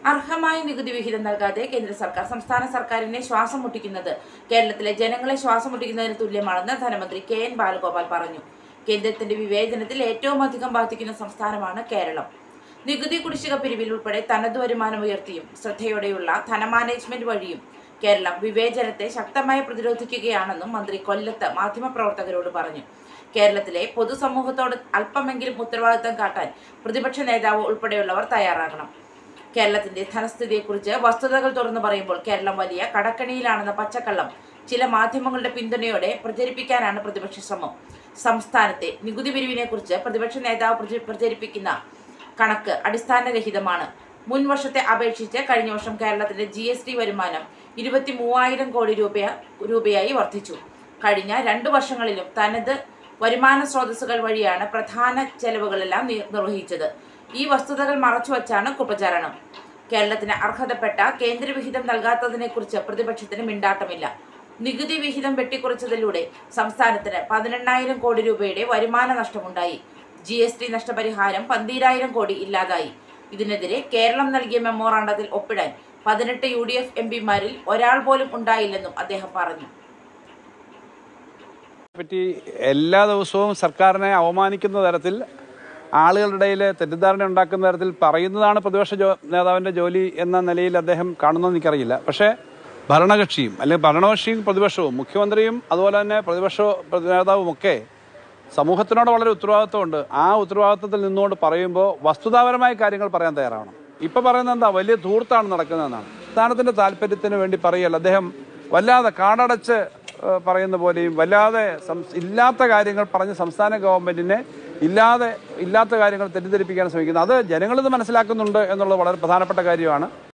അർഹമായ നികുതി വിഹിതം നൽകാതെ കേന്ദ്ര സർക്കാർ സംസ്ഥാന സർക്കാരിനെ ശ്വാസം മുട്ടിക്കുന്നത് കേരളത്തിലെ ജനങ്ങളെ ശ്വാസം മുട്ടിക്കുന്നതിന് തുല്യമാണെന്ന് ധനമന്ത്രി കെ എൻ ബാലഗോപാൽ പറഞ്ഞു കേന്ദ്രത്തിന്റെ വിവേചനത്തിൽ ഏറ്റവും അധികം ബാധിക്കുന്ന സംസ്ഥാനമാണ് കേരളം നികുതി കുടിശ്ശിക പിരിവിൽ ഉൾപ്പെടെ തനത് വരുമാനം ഉയർത്തിയും ശ്രദ്ധയോടെയുള്ള ധനമാനേജ്മെന്റ് വഴിയും കേരളം വിവേചനത്തെ ശക്തമായി പ്രതിരോധിക്കുകയാണെന്നും മന്ത്രി കൊല്ലത്ത് മാധ്യമപ്രവർത്തകരോട് പറഞ്ഞു കേരളത്തിലെ പൊതുസമൂഹത്തോട് അല്പമെങ്കിലും ഉത്തരവാദിത്തം കാട്ടാൻ പ്രതിപക്ഷ നേതാവ് ഉൾപ്പെടെയുള്ളവർ തയ്യാറാകണം കേരളത്തിന്റെ ധനസ്ഥിതിയെക്കുറിച്ച് വസ്തുതകൾ തുറന്നു പറയുമ്പോൾ കേരളം വലിയ കടക്കണിയിലാണെന്ന പച്ചക്കള്ളം ചില മാധ്യമങ്ങളുടെ പിന്തുണയോടെ പ്രചരിപ്പിക്കാനാണ് പ്രതിപക്ഷ ശ്രമം സംസ്ഥാനത്തെ നികുതി പിരിവിനെക്കുറിച്ച് പ്രതിപക്ഷ നേതാവ് പ്രച- പ്രചരിപ്പിക്കുന്ന കണക്ക് അടിസ്ഥാനരഹിതമാണ് മുൻ വർഷത്തെ അപേക്ഷിച്ച് കഴിഞ്ഞ വർഷം കേരളത്തിന്റെ ജി എസ് ടി വരുമാനം ഇരുപത്തി മൂവായിരം കോടി രൂപ രൂപയായി വർദ്ധിച്ചു കഴിഞ്ഞ രണ്ടു വർഷങ്ങളിലും തനത് വരുമാന സ്രോതസ്സുകൾ വഴിയാണ് പ്രധാന ചെലവുകളെല്ലാം നി- നിർവഹിച്ചത് ഈ വസ്തുതകൾ മറച്ചുവച്ചാണ് കുപ്രചാരണം കേരളത്തിന് അർഹതപ്പെട്ട കേന്ദ്രവിഹിതം നൽകാത്തതിനെക്കുറിച്ച് പ്രതിപക്ഷത്തിന് മിണ്ടാട്ടമില്ല നികുതി വിഹിതം വെട്ടിക്കുറച്ചതിലൂടെ സംസ്ഥാനത്തിന് പതിനെണ്ണായിരം കോടി രൂപയുടെ വരുമാന നഷ്ടമുണ്ടായി ജി എസ് ടി നഷ്ടപരിഹാരം പന്തീരായിരം കോടി ഇല്ലാതായി ഇതിനെതിരെ കേരളം നൽകിയ മെമ്മോറാണ്ടത്തിൽ ഒപ്പിടാൻ പതിനെട്ട് യു ഡി എഫ് എം പിമാരിൽ ഒരാൾ പോലും ഉണ്ടായില്ലെന്നും അദ്ദേഹം പറഞ്ഞു പറ്റി എല്ലാ ദിവസവും സർക്കാരിനെ അവമാനിക്കുന്ന തരത്തിൽ ആളുകളുടെ ഇടയിൽ തെറ്റിദ്ധാരണ ഉണ്ടാക്കുന്ന തരത്തിൽ പറയുന്നതാണ് പ്രതിപക്ഷ ജോ നേതാവിൻ്റെ ജോലി എന്ന നിലയിൽ അദ്ദേഹം കാണുന്നതെന്ന് എനിക്കറിയില്ല പക്ഷേ ഭരണകക്ഷിയും അല്ലെങ്കിൽ ഭരണകക്ഷിയും പ്രതിപക്ഷവും മുഖ്യമന്ത്രിയും അതുപോലെ തന്നെ പ്രതിപക്ഷ നേതാവും ഒക്കെ സമൂഹത്തിനോട് വളരെ ഉത്തരവാദിത്വമുണ്ട് ആ ഉത്തരവാദിത്വത്തിൽ നിന്നുകൊണ്ട് പറയുമ്പോൾ വസ്തുതാപരമായ കാര്യങ്ങൾ പറയാൻ തയ്യാറാവണം ഇപ്പൊ പറയുന്നത് എന്താ വലിയ ധൂർത്താണ് നടക്കുന്നതെന്നാണ് സ്ഥാനത്തിന്റെ താല്പര്യത്തിന് വേണ്ടി പറയല്ല അദ്ദേഹം വല്ലാതെ കാടടച്ച് ഏഹ്, പറയുന്ന പോലെയും വല്ലാതെ സംസ്- ഇല്ലാത്ത കാര്യങ്ങൾ പറഞ്ഞ് സംസ്ഥാന ഗവൺമെന്റിനെ ഇല്ലാതെ ഇല്ലാത്ത കാര്യങ്ങൾ തെറ്റിദ്ധരിപ്പിക്കാൻ ശ്രമിക്കുന്നത് അത് ജനങ്ങളിത് മനസ്സിലാക്കുന്നുണ്ട് എന്നുള്ളത് വളരെ പ്രധാനപ്പെട്ട കാര്യമാണ്